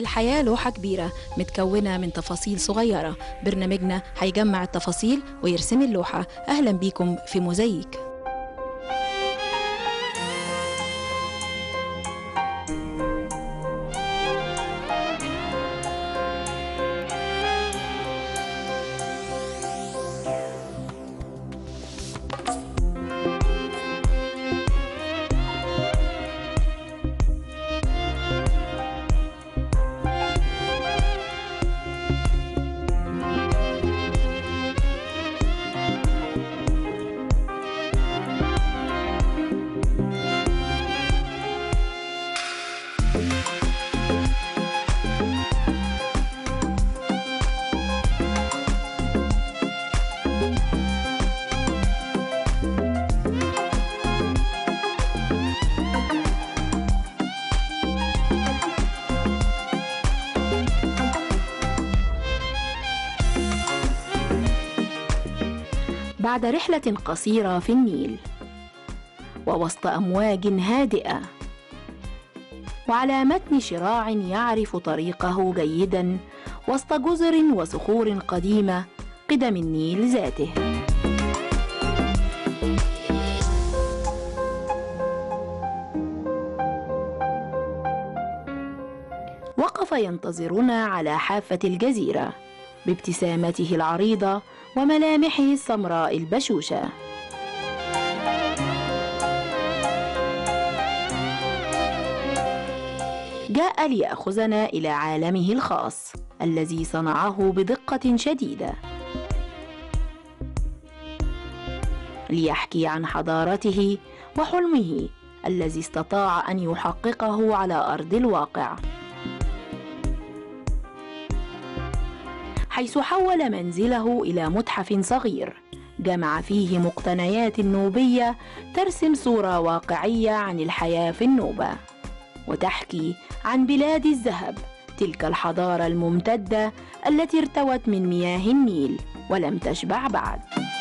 الحياة لوحة كبيرة متكونة من تفاصيل صغيرة برنامجنا هيجمع التفاصيل ويرسم اللوحة أهلا بيكم في موزايك بعد رحلة قصيرة في النيل ووسط أمواج هادئة وعلى متن شراع يعرف طريقه جيدا وسط جزر وصخور قديمة قدم النيل ذاته وقف ينتظرنا على حافة الجزيرة بابتسامته العريضة وملامحه السمراء البشوشة جاء ليأخذنا إلى عالمه الخاص الذي صنعه بدقة شديدة ليحكي عن حضارته وحلمه الذي استطاع أن يحققه على أرض الواقع حيث حول منزله إلى متحف صغير جمع فيه مقتنيات نوبية ترسم صورة واقعية عن الحياة في النوبة وتحكي عن بلاد الذهب تلك الحضارة الممتدة التي ارتوت من مياه النيل ولم تشبع بعد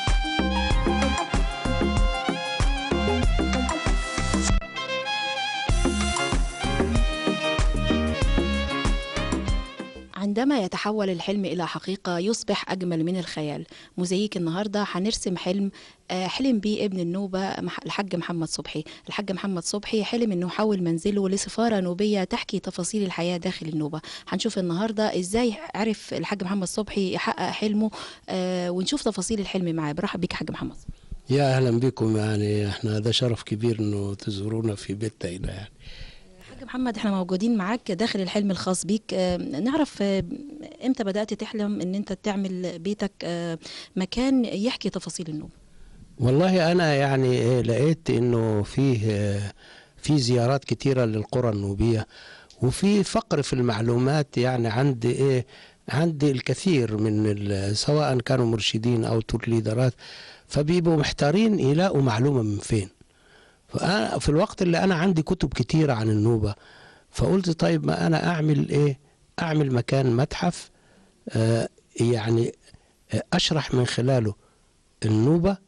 عندما يتحول الحلم إلى حقيقة يصبح أجمل من الخيال موزايك النهاردة هنرسم حلم آه، حلم بيه ابن النوبة مح- الحاج محمد صبحي الحاج محمد صبحي حلم أنه يحول منزله لسفارة نوبية تحكي تفاصيل الحياة داخل النوبة هنشوف النهاردة إزاي عرف الحاج محمد صبحي يحقق حلمه آه، ونشوف تفاصيل الحلم معاه برحب بيك يا حاج محمد يا اهلا بكم يعني احنا ده شرف كبير انه تزورونا في بيتنا هنا يعني حاج محمد احنا موجودين معاك داخل الحلم الخاص بيك آه، نعرف آه، امتى بدأت تحلم ان انت تعمل بيتك آه، مكان يحكي تفاصيل النوبة والله انا يعني إيه لقيت انه فيه آه، في زيارات كتيره للقرى النوبيه وفي فقر في المعلومات يعني عند ايه عند الكثير من ال- سواء كانوا مرشدين او تور ليدرات فبيبقوا محتارين يلاقوا معلومه من فين فأنا في الوقت اللي انا عندي كتب كتيره عن النوبه فقلت طيب ما انا اعمل ايه اعمل مكان متحف آه يعني آه، اشرح من خلاله النوبه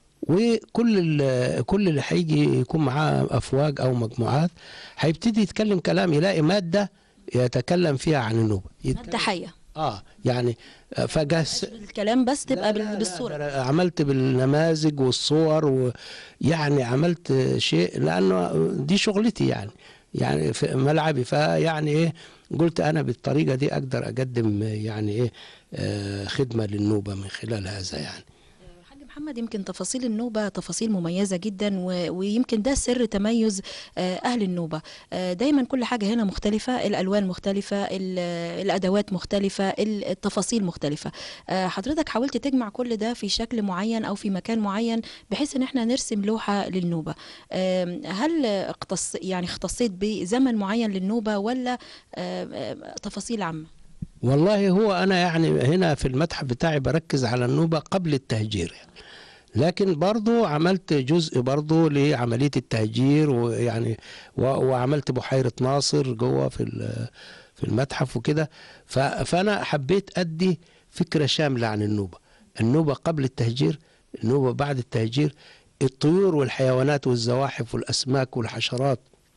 وكل ال- كل اللي هيجي يكون معاه افواج او مجموعات هيبتدي يتكلم كلام يلاقي ماده يتكلم فيها عن النوبه مادة يتكلم حية اه يعني آه، فجس الكلام بس تبقى لا، بال- لا، لا، بالصورة ده أنا عملت بالنماذج والصور ويعني عملت شيء لانه دي شغلتي يعني يعني في ملعبي فيعني ايه قلت انا بالطريقه دي اقدر اقدم يعني ايه آه، خدمه للنوبه من خلال هذا يعني حاج محمد يمكن تفاصيل النوبة تفاصيل مميزة جدا و- ويمكن ده سر تميز آه، أهل النوبة آه، دايما كل حاجة هنا مختلفة الألوان مختلفة ال- الأدوات مختلفة ال- التفاصيل مختلفة آه، حضرتك حاولت تجمع كل ده في شكل معين أو في مكان معين بحيث إن احنا نرسم لوحة للنوبة آم، هل اختص يعني اختصيت بزمن معين للنوبة ولا آه، آه، تفاصيل عامة؟ والله هو انا يعني هنا في المتحف بتاعي بركز على النوبه قبل التهجير يعني. لكن برضو عملت جزء برضو لعملية التهجير ويعني و- وعملت بحيرة ناصر جوه في ال- في المتحف وكده ف- فأنا حبيت أدي فكرة شاملة عن النوبة النوبة قبل التهجير النوبة بعد التهجير الطيور والحيوانات والزواحف والأسماك والحشرات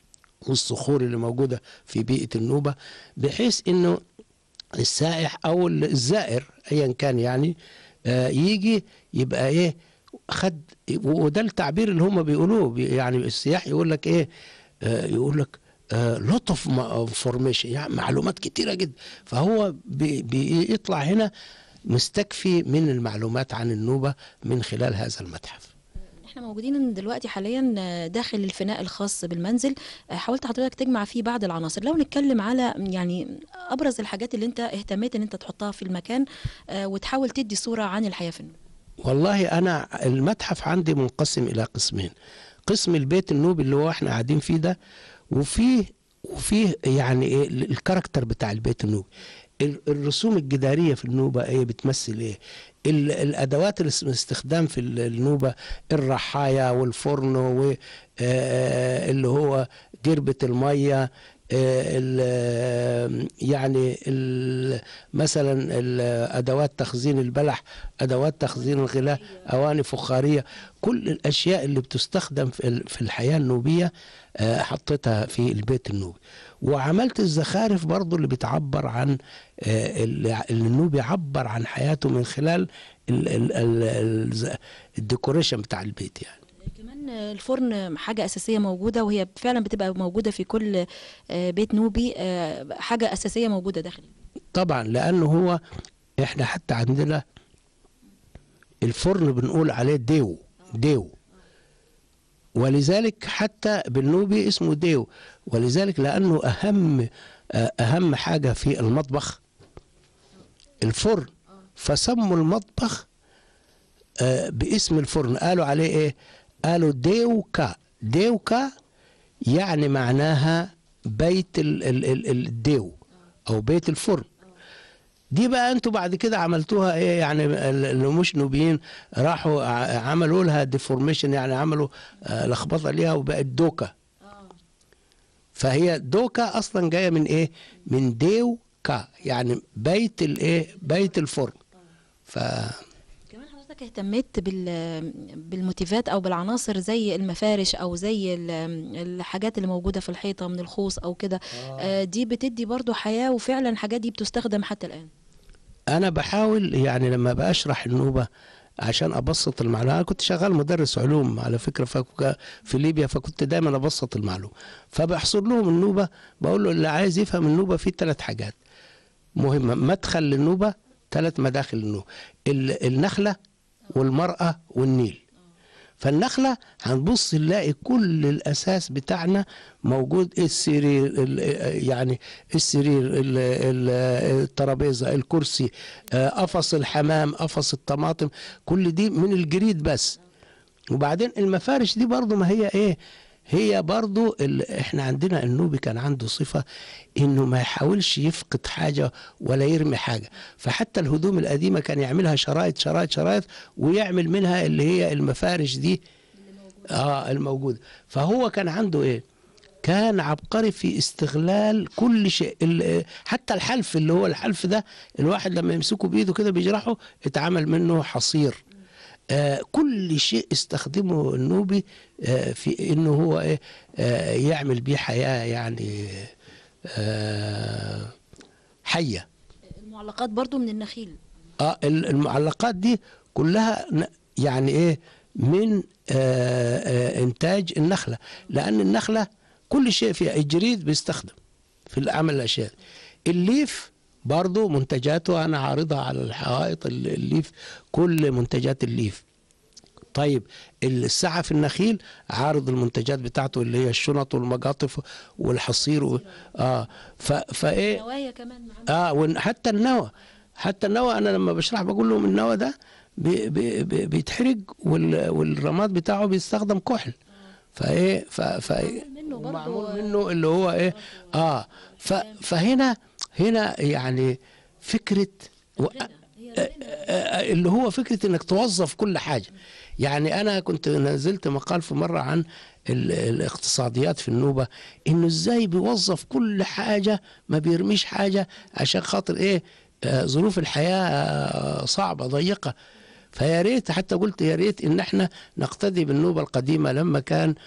والصخور اللي موجودة في بيئة النوبة بحيث انه السائح او الزائر ايا كان يعني آه، يجي يبقى ايه خد وده التعبير اللي هم بيقولوه بي- يعني السياح يقول لك ايه آه، يقول لك لوت اوف انفورميشن يعني معلومات كتيره جدا فهو بي- بيطلع هنا مستكفي من المعلومات عن النوبه من خلال هذا المتحف احنا موجودين دلوقتي حاليا آه، داخل الفناء الخاص بالمنزل آه، حاولت حضرتك تجمع فيه بعض العناصر لو نتكلم على يعني ابرز الحاجات اللي انت اهتميت ان انت تحطها في المكان آه، وتحاول تدي صورة عن الحياة في النوبة والله انا المتحف عندي منقسم الى قسمين قسم البيت النوبي اللي هو احنا قاعدين فيه ده وفيه وفيه يعني ايه ال- الكاركتر بتاع البيت النوبي ال- الرسوم الجداريه في النوبه ايه بتمثل ايه ال- الادوات الاستخدام في ال- النوبه الرحايا والفرن واللي هو جربه الميه آه، ال- آه، يعني ال- مثلا ال- ادوات تخزين البلح ادوات تخزين الغلاء اواني فخاريه كل الاشياء اللي بتستخدم في ال- في الحياه النوبيه آه، حطيتها في البيت النوبي وعملت الزخارف برضو اللي بتعبر عن آه، اللي اللي النوبي عبر عن حياته من خلال ال- ال- ال- الز- الديكوريشن بتاع البيت يعني كمان آه، الفرن حاجة أساسية موجودة وهي فعلا بتبقى موجودة في كل آه، بيت نوبي آه، حاجة أساسية موجودة داخل طبعا لانه هو احنا حتى عندنا الفرن بنقول عليه ديو ديو ولذلك حتى بالنوبي اسمه ديو ولذلك لانه اهم اهم حاجه في المطبخ الفرن فسموا المطبخ آه، باسم الفرن قالوا عليه ايه قالوا ديوكا ديوكا يعني معناها بيت ال- ال- ال- الديو او بيت الفرن دي بقى انتوا بعد كده عملتوها ايه يعني ال- اللي مش نوبيين راحوا ع- عملوا لها ديفورميشن يعني عملوا آه، لخبطه ليها وبقت دوكا فهي دوكا اصلا جايه من ايه من ديو كا يعني بيت الايه بيت الفرن ف كمان حضرتك اهتميت بال بالموتيفات او بالعناصر زي المفارش او زي ال- الحاجات اللي موجوده في الحيطه من الخوص او كده آه، دي بتدي برضو حياه وفعلا الحاجات دي بتستخدم حتى الان انا بحاول يعني لما بشرح النوبه عشان ابسط المعلومه انا كنت شغال مدرس علوم على فكره فك- في ليبيا فكنت دايما ابسط المعلومه فبحصر لهم النوبه بقول له اللي عايز يفهم النوبه في ثلاث حاجات مهمه مدخل للنوبه ثلاث مداخل النوبه ال- النخله والمراه والنيل فالنخلة هنبص نلاقي كل الأساس بتاعنا موجود السرير ال- يعني السرير ال- ال- الترابيزة الكرسي آه، قفص الحمام قفص الطماطم كل دي من الجريد بس وبعدين المفارش دي برضو ما هي ايه هي برضو ال... احنا عندنا النوبي كان عنده صفة انه ما يحاولش يفقد حاجة ولا يرمي حاجة فحتى الهدوم القديمة كان يعملها شرايط شرايط شرايط ويعمل منها اللي هي المفارش دي اه الموجودة فهو كان عنده ايه كان عبقري في استغلال كل شيء ال- حتى الحلف اللي هو الحلف ده الواحد لما يمسكه بايده كده بيجرحه اتعمل منه حصير آه كل شيء استخدمه النوبي آه في انه هو ايه آه يعمل بيه حياه يعني آه حيه المعلقات برضو من النخيل اه ال- المعلقات دي كلها ن- يعني ايه من آه آه انتاج النخله لان النخله كل شيء فيها الجريد بيستخدم في العمل الاشياء الليف برضو منتجاته انا عارضها على الحوائط ال- الليف كل منتجات الليف طيب السعة في النخيل عارض المنتجات بتاعته اللي هي الشنط والمجاطف والحصير و... اه ف... فايه نوايا كمان معانا اه وحتى النوى حتى النوى انا لما بشرح بقول لهم النوى ده بي بي بي بيتحرق وال والرماد بتاعه بيستخدم كحل فايه ف ف منه برضو معمول منه اللي هو ايه اه ف فهنا هنا يعني فكره و... آه، آه، اللي هو فكره انك توظف كل حاجه يعني انا كنت نزلت مقال في مره عن ال- الاقتصاديات في النوبه انه ازاي بيوظف كل حاجه ما بيرميش حاجه عشان خاطر ايه آه، ظروف الحياه آه، صعبه ضيقه فيا ريت حتى قلت يا ريت ان احنا نقتدي بالنوبه القديمه لما كان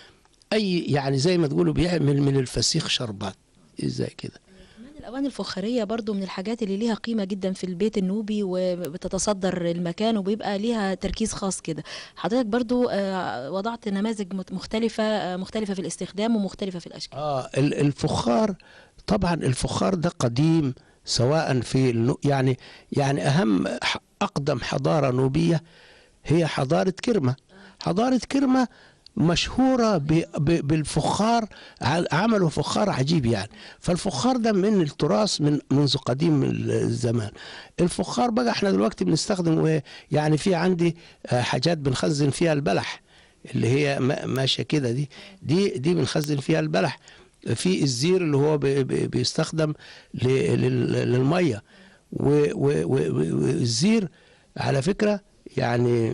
اي يعني زي ما تقولوا بيعمل من الفسيخ شربات زي كده كمان الأواني الفخارية برضو من الحاجات اللي ليها قيمة جدا في البيت النوبي وبتتصدر المكان وبيبقى ليها تركيز خاص كده حضرتك برضو آه، وضعت نماذج مت- مختلفة آه، مختلفة في الاستخدام ومختلفة في الأشكال اه ال- الفخار طبعا الفخار ده قديم سواء في النو- يعني يعني اهم ح- اقدم حضاره نوبيه هي حضاره كرمه حضاره كرمه مشهورة ب- ب- بالفخار ع- عملوا فخار عجيب يعني فالفخار ده من التراث من منذ قديم الزمان الفخار بقى احنا دلوقتي بنستخدمه يعني في عندي آه، حاجات بنخزن فيها البلح اللي هي ما- ماشيه كده دي دي دي بنخزن فيها البلح في الزير اللي هو بي- بي- بيستخدم ل- لل- للميه و- و- و- و- والزير على فكره يعني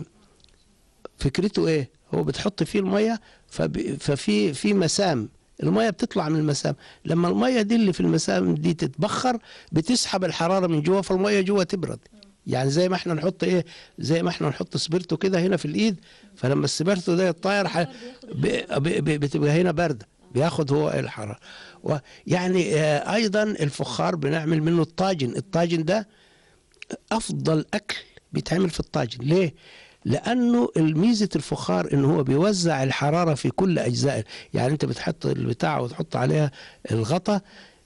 فكرته ايه هو بتحط فيه الميه فب- ففي في مسام الميه بتطلع من المسام لما الميه دي اللي في المسام دي تتبخر بتسحب الحراره من جوه فالميه جوه تبرد يعني زي ما احنا نحط ايه زي ما احنا نحط سبيرتو كده هنا في الايد فلما السبيرتو ده يتطاير ح- ب- ب- ب- بتبقى هنا بارده بياخد هو الحراره ويعني آه، ايضا الفخار بنعمل منه الطاجن الطاجن ده افضل اكل بيتعمل في الطاجن ليه لانه ميزه الفخار ان هو بيوزع الحراره في كل اجزائه يعني انت بتحط البتاع وتحط عليها الغطا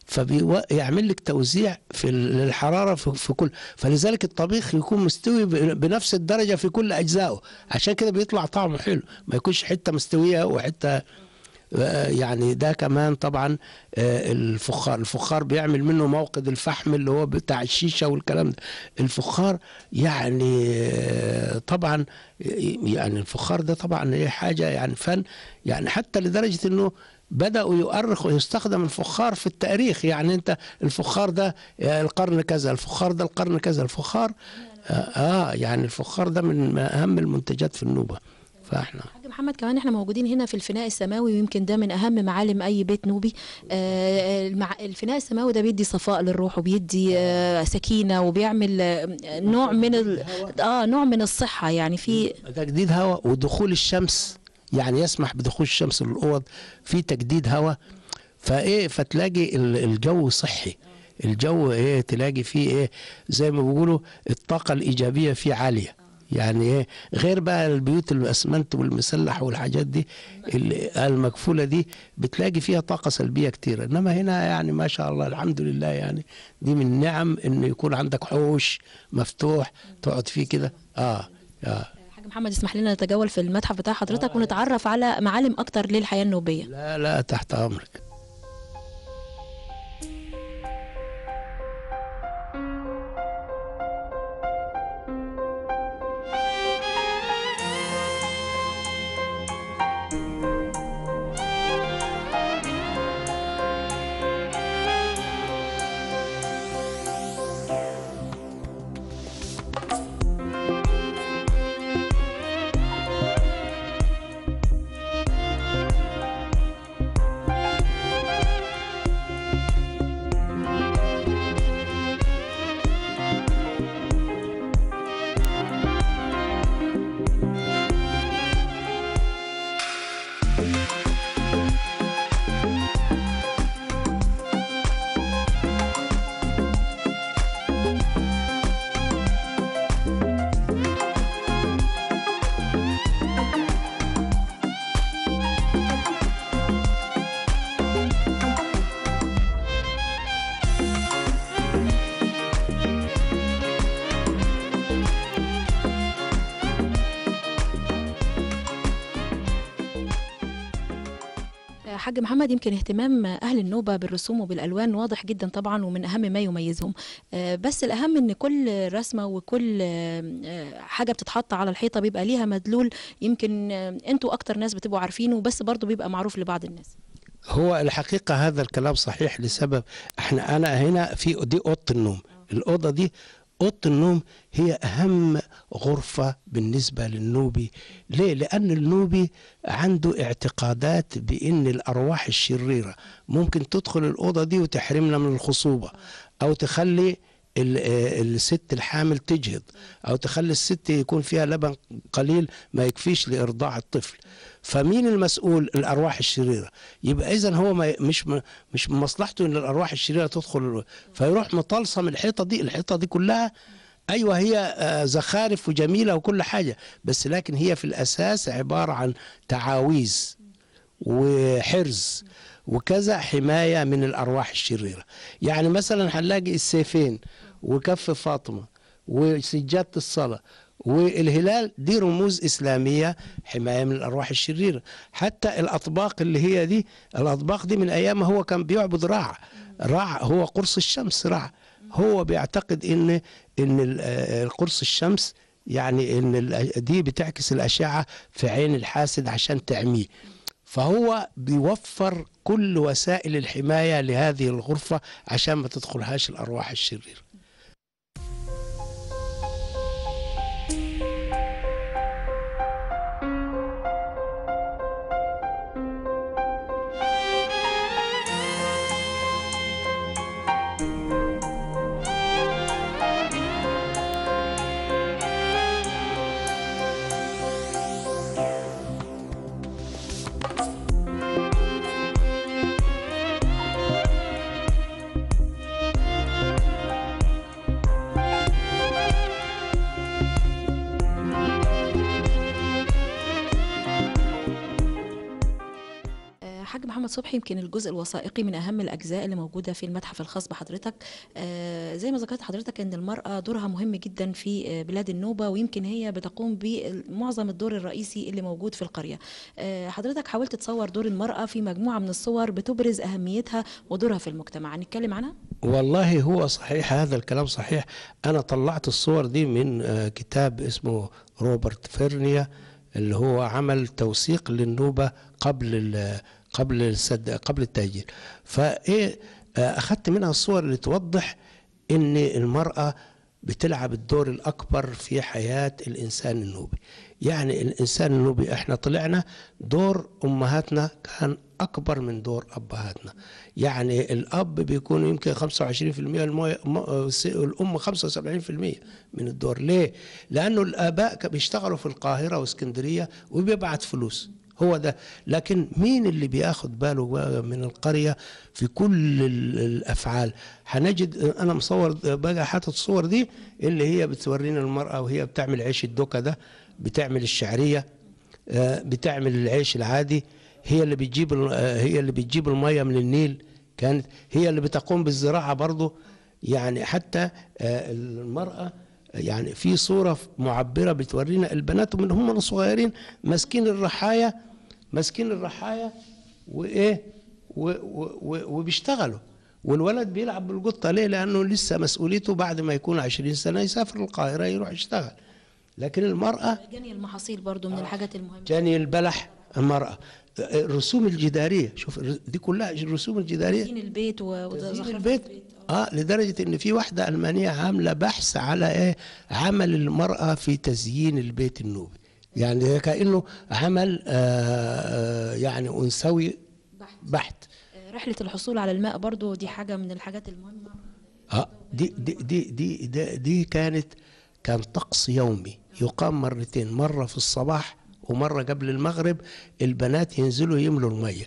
فبيعمل لك توزيع في ال- الحراره في, في كل فلذلك الطبيخ يكون مستوي ب- بنفس الدرجه في كل اجزائه عشان كده بيطلع طعمه حلو ما يكونش حته مستويه وحته آه، يعني ده كمان طبعا آه، الفخار الفخار بيعمل منه موقد الفحم اللي هو بتاع الشيشه والكلام ده الفخار يعني آه، طبعا يعني الفخار ده طبعا هي حاجه يعني فن يعني حتى لدرجه انه بدأوا يؤرخوا ويستخدم الفخار في التاريخ يعني انت الفخار ده آه، القرن كذا الفخار ده القرن كذا الفخار آه, اه يعني الفخار ده من اهم المنتجات في النوبه فاحنا حاج محمد كمان احنا موجودين هنا في الفناء السماوي ويمكن ده من اهم معالم اي بيت نوبي آه، المع... الفناء السماوي ده بيدي صفاء للروح وبيدي آه، سكينه وبيعمل آه، نوع من ال... اه نوع من الصحه يعني في تجديد هواء ودخول الشمس يعني يسمح بدخول الشمس للاوض في تجديد هواء فايه فتلاقي ال- الجو صحي الجو ايه تلاقي فيه ايه زي ما بيقولوا الطاقه الايجابيه فيه عاليه يعني ايه غير بقى البيوت الاسمنت والمسلح والحاجات دي ال- المكفوله دي بتلاقي فيها طاقه سلبيه كتير انما هنا يعني ما شاء الله الحمد لله يعني دي من نعم ان يكون عندك حوش مفتوح تقعد فيه كده اه اه حاج محمد اسمح لنا نتجول في المتحف بتاع حضرتك ونتعرف على معالم اكتر للحياه النوبيه لا لا تحت امرك حاج محمد يمكن اهتمام اهل النوبه بالرسوم وبالالوان واضح جدا طبعا ومن اهم ما يميزهم آه، بس الاهم ان كل رسمه وكل آه، حاجه بتتحط على الحيطه بيبقى ليها مدلول يمكن آه، انتوا اكتر ناس بتبقوا عارفينه بس برضه بيبقى معروف لبعض الناس هو الحقيقة هذا الكلام صحيح لسبب احنا انا هنا في دي اوضة النوم الاوضة دي اوضة النوم هي اهم غرفة بالنسبة للنوبي ليه لان النوبي عنده اعتقادات بان الارواح الشريرة ممكن تدخل الاوضة دي وتحرمنا من الخصوبة او تخلي ال- آه، الست الحامل تجهض او تخلي الست يكون فيها لبن قليل ما يكفيش لارضاع الطفل فمين المسؤول الارواح الشريره يبقى اذا هو ما مش م- مش من مصلحته ان الارواح الشريره تدخل فيروح مطلسم الحيطه دي الحيطه دي كلها ايوه هي آه، زخارف وجميله وكل حاجه بس لكن هي في الاساس عباره عن تعاويذ وحرز وكذا حمايه من الارواح الشريره يعني مثلا هنلاقي السيفين وكف فاطمه وسجاده الصلاه والهلال دي رموز اسلاميه حمايه من الارواح الشريره حتى الاطباق اللي هي دي الاطباق دي من ايام هو كان بيعبد رع رع هو قرص الشمس رع هو بيعتقد ان ان ال- آه، القرص الشمس يعني ان ال- دي بتعكس الاشعه في عين الحاسد عشان تعميه فهو بيوفر كل وسائل الحمايه لهذه الغرفه عشان ما تدخلهاش الارواح الشريره آه، حاج محمد صبحي يمكن الجزء الوثائقي من اهم الاجزاء اللي موجوده في المتحف الخاص بحضرتك آه، زي ما ذكرت حضرتك ان المراه دورها مهم جدا في آه، بلاد النوبه ويمكن هي بتقوم بمعظم الدور الرئيسي اللي موجود في القريه آه، حضرتك حاولت تصور دور المراه في مجموعه من الصور بتبرز اهميتها ودورها في المجتمع هنتكلم عنها والله هو صحيح هذا الكلام صحيح انا طلعت الصور دي من آه، كتاب اسمه روبرت فيرنيا اللي هو عمل توثيق للنوبه قبل ال- قبل السد قبل التهجير فايه آه، اخذت منها الصور اللي توضح ان المراه بتلعب الدور الاكبر في حياه الانسان النوبي يعني الانسان النوبي احنا طلعنا دور امهاتنا كان اكبر من دور ابهاتنا يعني الاب بيكون يمكن 25% المو... م- س- الام 75% من الدور ليه لانه الاباء كانوا بيشتغلوا في القاهره واسكندريه وبيبعت فلوس هو ده لكن مين اللي بياخد باله بقى من القرية في كل ال- الأفعال هنجد أنا مصور بقى حاطط الصور دي اللي هي بتورينا المرأة وهي بتعمل عيش الدوكا ده بتعمل الشعرية آه، بتعمل العيش العادي هي اللي بتجيب ال- آه، هي اللي بتجيب المية من النيل كانت هي اللي بتقوم بالزراعة برضه يعني حتى آه، المرأة يعني في صورة معبرة بتورينا البنات من هم صغيرين ماسكين الرحاية ماسكين الرحاية وإيه و- و- و- وبيشتغلوا والولد بيلعب بالقطة ليه لأنه لسه مسؤوليته بعد ما يكون عشرين سنة يسافر القاهرة يروح يشتغل لكن المرأة جني المحاصيل برضو من الحاجات المهمه جاني البلح المرأة الرسوم الجدارية شوف الر- دي كلها الرسوم الجدارية تزيين البيت و- تزيين وزخرفة البيت اه لدرجة ان في واحدة المانية عاملة بحث على ايه عمل المرأة في تزيين البيت النوبي يعني كأنه عمل آه آه، يعني انثوي بحت. بحت آه، رحله الحصول على الماء برضو دي حاجه من الحاجات المهمه اه دي دي دي دي, دي, دي كانت كان طقس يومي يقام مرتين مرة في الصباح ومرة قبل المغرب البنات ينزلوا يملوا المية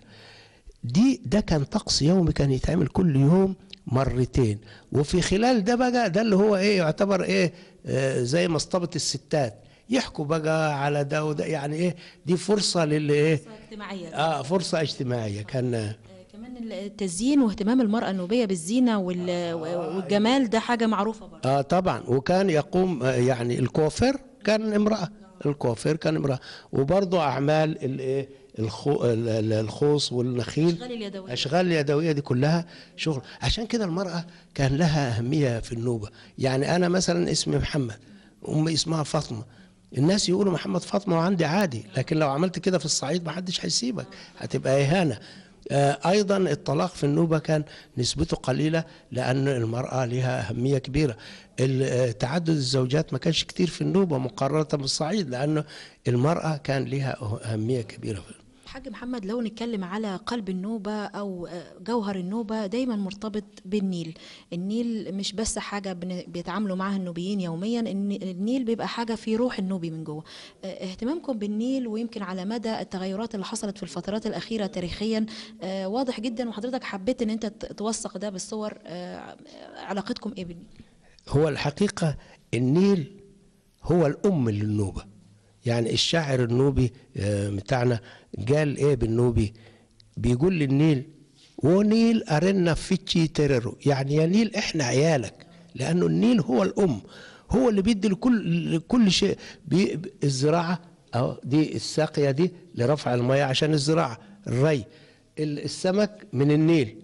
دي ده كان طقس يومي كان يتعمل كل يوم مرتين وفي خلال ده بقى ده اللي هو ايه يعتبر ايه آه زي مصطبة الستات يحكوا بقى على ده وده يعني ايه دي فرصة للي ايه اجتماعيه اه فرصة اجتماعية كان آه، كمان التزيين واهتمام المرأة النوبية بالزينة وال- والجمال ده حاجة معروفة برضه اه طبعا وكان يقوم آه، يعني الكوافير كان امرأة الكوافير كان امرأة وبرضه أعمال الايه الخو ال- ال- الخوص والنخيل الأشغال اليدوية. أشغال اليدوية دي كلها شغل عشان كده المرأة كان لها أهمية في النوبة يعني أنا مثلا اسمي محمد أمي اسمها فاطمة الناس يقولوا محمد فاطمة وعندي عادي لكن لو عملت كده في الصعيد ما حدش هيسيبك هتبقى إهانة آه، أيضا الطلاق في النوبة كان نسبته قليلة لأن المرأة لها أهمية كبيرة ال- آه، تعدد الزوجات ما كانش كتير في النوبة مقارنة بالصعيد لأنه المرأة كان لها أهمية كبيرة في الحاج محمد لو نتكلم على قلب النوبة أو جوهر النوبة دايما مرتبط بالنيل النيل مش بس حاجة بن- بيتعاملوا معاها النوبيين يوميا الن- النيل بيبقى حاجة في روح النوبي من جوه اه، اهتمامكم بالنيل ويمكن على مدى التغيرات اللي حصلت في الفترات الأخيرة تاريخيا اه، واضح جدا وحضرتك حبيت ان انت ت- توثق ده بالصور اه، علاقتكم ايه بالنيل هو الحقيقة النيل هو الأم للنوبة يعني الشاعر النوبي آه، بتاعنا قال إيه بالنوبي بيقول للنيل ونيل أرنا فيتشي تررو يعني يا نيل إحنا عيالك لأنه النيل هو الأم هو اللي بيدي لكل لكل شيء بي الزراعة أو دي الساقية دي لرفع المياه عشان الزراعة الري ال- السمك من النيل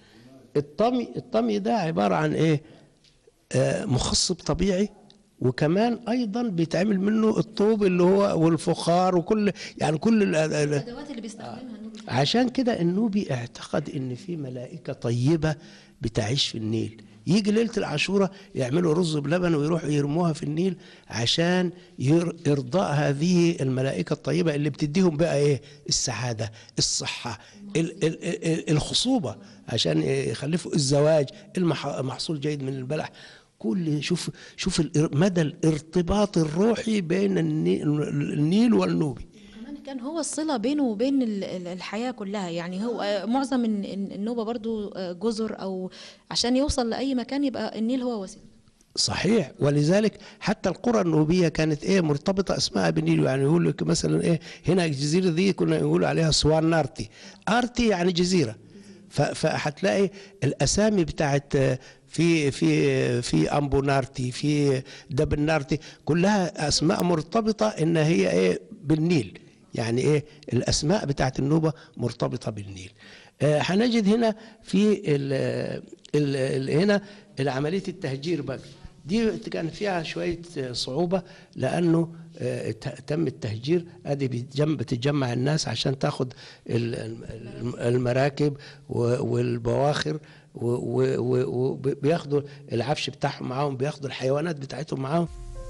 الطمي الطمي ده عبارة عن إيه آه، مخصب طبيعي وكمان ايضا بيتعمل منه الطوب اللي هو والفخار وكل يعني كل ال- ال- الأدوات اللي بيستخدمها النوبي عشان كده النوبي اعتقد ان في ملائكه طيبه بتعيش في النيل يجي ليله العاشوره يعملوا رز بلبن ويروحوا يرموها في النيل عشان ير- ارضاء هذه الملائكه الطيبه اللي بتديهم بقى ايه السعاده الصحه ال- ال- ال- الخصوبه عشان يخلفوا الزواج المح- محصول جيد من البلح كل شوف شوف الإر- مدى الارتباط الروحي بين الني- النيل والنوبي كمان كان هو الصلة بينه وبين ال- ال- الحياة كلها يعني هو آه، معظم الن- الن- النوبة برضو آه، جزر أو عشان يوصل لأي مكان يبقى النيل هو وسيلة صحيح ولذلك حتى القرى النوبيه كانت ايه مرتبطه اسمها بالنيل يعني يقول لك مثلا ايه هنا الجزيره دي كنا نقول عليها سوان نارتي ارتي يعني جزيره ف- فهتلاقي الاسامي بتاعت آه، في في في امبو نارتي في دبن نارتي كلها اسماء مرتبطه ان هي ايه بالنيل يعني ايه الاسماء بتاعت النوبه مرتبطه بالنيل آه، هنجد هنا في ال ال ال هنا عمليه التهجير بقى دي كان فيها شويه آه، صعوبه لانه آه، ت- تم التهجير ادي بيتجمع بتتجمع الناس عشان تاخد ال- الم- المراكب و- والبواخر وبياخدوا العفش بتاعهم معاهم بياخدوا الحيوانات بتاعتهم معاهم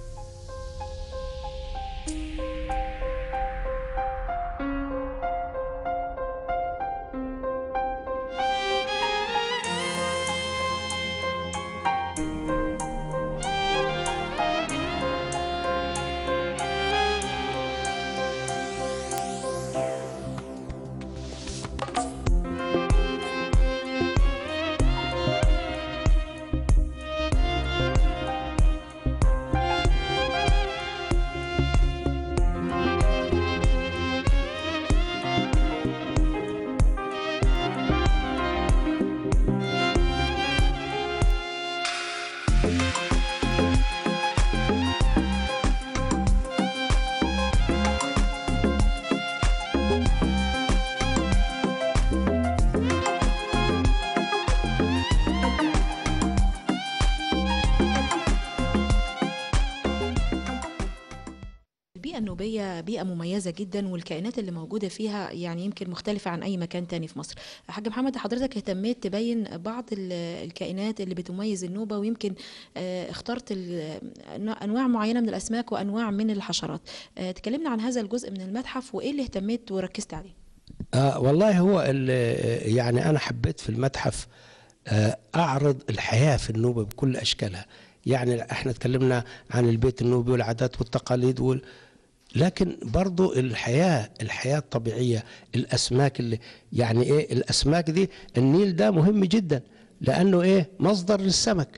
البيئة النوبية بيئة مميزة جدا والكائنات اللي موجودة فيها يعني يمكن مختلفة عن أي مكان تاني في مصر حاج محمد حضرتك اهتميت تبين بعض ال- الكائنات اللي بتميز النوبة ويمكن آه، اخترت ال- أنواع معينة من الأسماك وأنواع من الحشرات آه، تكلمنا عن هذا الجزء من المتحف وإيه اللي اهتميت وركزت عليه آه والله هو ال- يعني أنا حبيت في المتحف آه أعرض الحياة في النوبة بكل أشكالها يعني احنا اتكلمنا عن البيت النوبي والعادات والتقاليد وال... لكن برضو الحياة الحياة الطبيعية الأسماك اللي يعني إيه الأسماك دي النيل ده مهم جدا لأنه إيه مصدر للسمك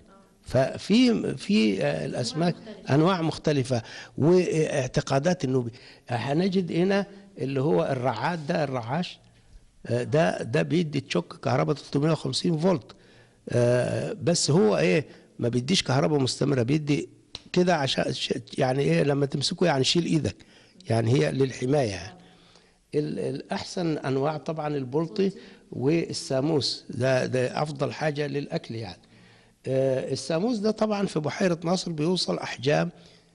ففي في آه، الأسماك أنواع مختلفة واعتقادات النوبي هنجد هنا اللي هو الرعاد ده الرعاش آه، ده ده بيدي تشوك كهرباء 350 فولت آه، بس هو ايه ما بيديش كهرباء مستمره بيدي كده عشان ش- يعني ايه لما تمسكه يعني شيل ايدك يعني هي للحمايه يعني. ال- الاحسن انواع طبعا البلطي والساموس ده ده افضل حاجه للاكل يعني آه، الساموس ده طبعا في بحيره ناصر بيوصل احجام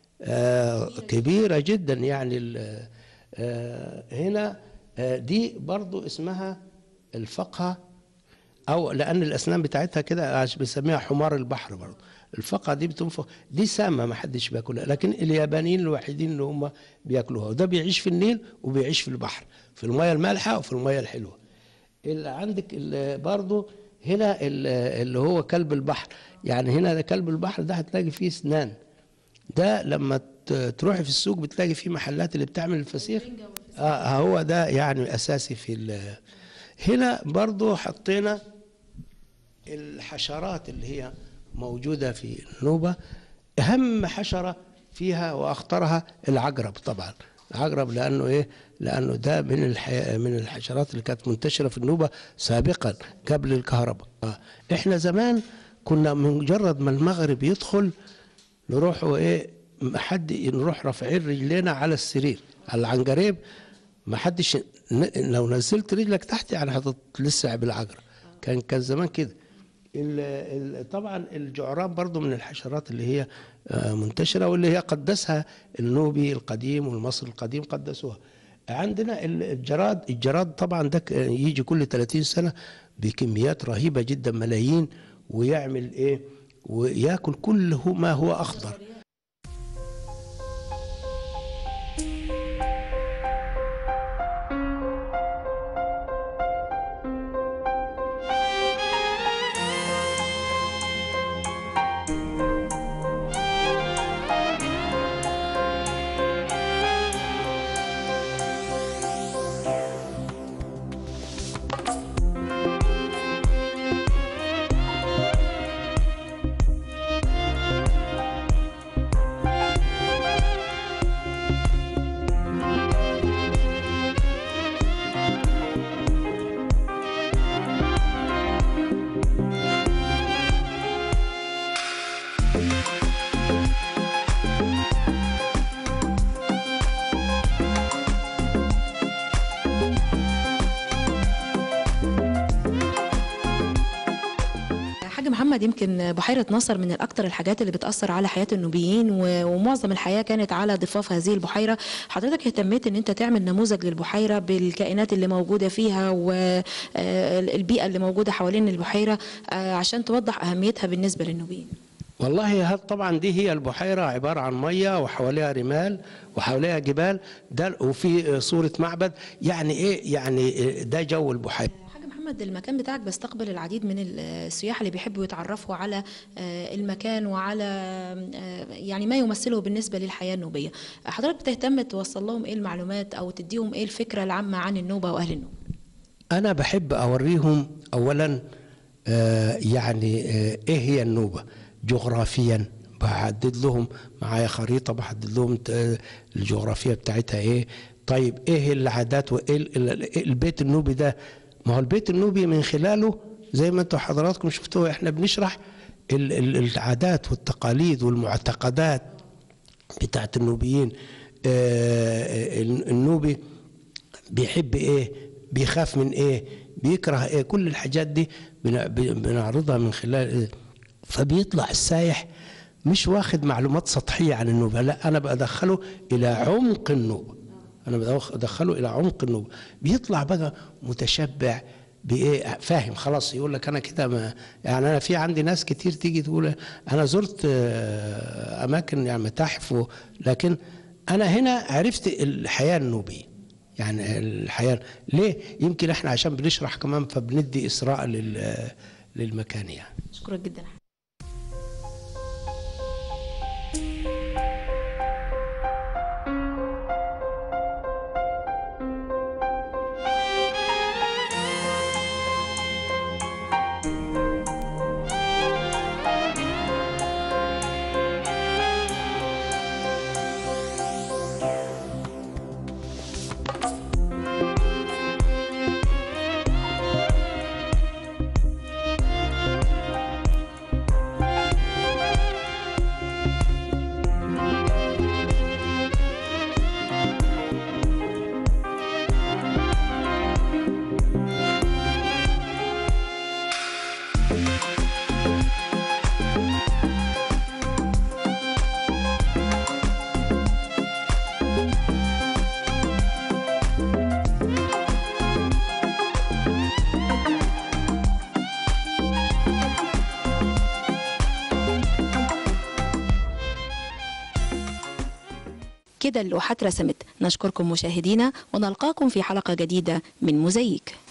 آه، كبيره جدا يعني ال- آه، هنا آه، دي برضو اسمها الفقهه او لان الاسنان بتاعتها كده عش- بنسميها حمار البحر برضه الفقعه دي بتنفخ دي سامه ما حدش بياكلها لكن اليابانيين الوحيدين اللي هم بياكلوها وده بيعيش في النيل وبيعيش في البحر في الميه المالحه وفي الميه الحلوه اللي عندك اللي برضه هنا اللي اللي هو كلب البحر يعني هنا ده كلب البحر ده هتلاقي فيه اسنان ده لما ت- تروحي في السوق بتلاقي فيه محلات اللي بتعمل الفسيخ آه هو ده يعني اساسي في ال- هنا برضو حطينا الحشرات اللي هي موجودة في النوبة أهم حشرة فيها وأخطرها العقرب طبعا العقرب لأنه إيه لأنه ده من الحي... من الحشرات اللي كانت منتشرة في النوبة سابقا قبل الكهرباء آه. إحنا زمان كنا مجرد ما المغرب يدخل نروح ايه ما حد نروح رافعين رجلينا على السرير على العنقريب ما حدش ن- لو نزلت رجلك تحت يعني هتتلسع بالعقرب كان كان زمان كده ال- ال- طبعا الجعران برضو من الحشرات اللي هي آه، منتشرة واللي هي قدسها النوبي القديم والمصري القديم قدسوها عندنا ال- الجراد الجراد طبعا ده ك- يجي كل 30 سنة بكميات رهيبة جدا ملايين ويعمل ايه وياكل كل هو- ما هو اخضر حاج محمد يمكن بحيرة ناصر من الأكثر الحاجات اللي بتأثر على حياة النوبيين و- ومعظم الحياة كانت على ضفاف هذه البحيرة حضرتك اهتميت ان انت تعمل نموذج للبحيرة بالكائنات اللي موجودة فيها والبيئة اللي موجودة حوالين البحيرة آه، عشان توضح أهميتها بالنسبة للنوبيين والله هاد طبعا دي هي البحيرة عبارة عن مية وحواليها رمال وحواليها جبال ده وفي صورة معبد يعني ايه يعني ده جو البحيرة حاج محمد المكان بتاعك بيستقبل العديد من السياح اللي بيحبوا يتعرفوا على آه، المكان وعلى آه، يعني ما يمثله بالنسبة للحياة النوبية حضرتك بتهتم توصل لهم ايه المعلومات او تديهم ايه الفكرة العامة عن النوبة واهل النوبة أنا بحب أوريهم أولا آه، يعني آه، إيه هي النوبة جغرافيا بحدد لهم معايا خريطة بحدد لهم ت- الجغرافية بتاعتها إيه طيب إيه العادات وإيه ال- ال- البيت النوبي ده ما هو البيت النوبي من خلاله زي ما انتم حضراتكم شفتوا احنا بنشرح ال- ال- العادات والتقاليد والمعتقدات بتاعت النوبيين آه، النوبي بيحب ايه بيخاف من ايه بيكره ايه كل الحاجات دي بن- بنعرضها من خلال إيه؟ فبيطلع السايح مش واخد معلومات سطحية عن النوبة لا أنا بدخله إلى عمق النوبة أنا بدخله إلى عمق النوبة بيطلع بقى متشبع بإيه فاهم خلاص يقول لك أنا كده ما يعني أنا في عندي ناس كتير تيجي تقول أنا زرت آه، أماكن يعني متاحف و- لكن أنا هنا عرفت الحياة النوبية يعني الحياة ليه يمكن احنا عشان بنشرح كمان فبندي إسراء لل للمكان يعني اشكرك جدا كده اللوحات رسمت نشكركم مشاهدينا ونلقاكم في حلقة جديدة من موزايك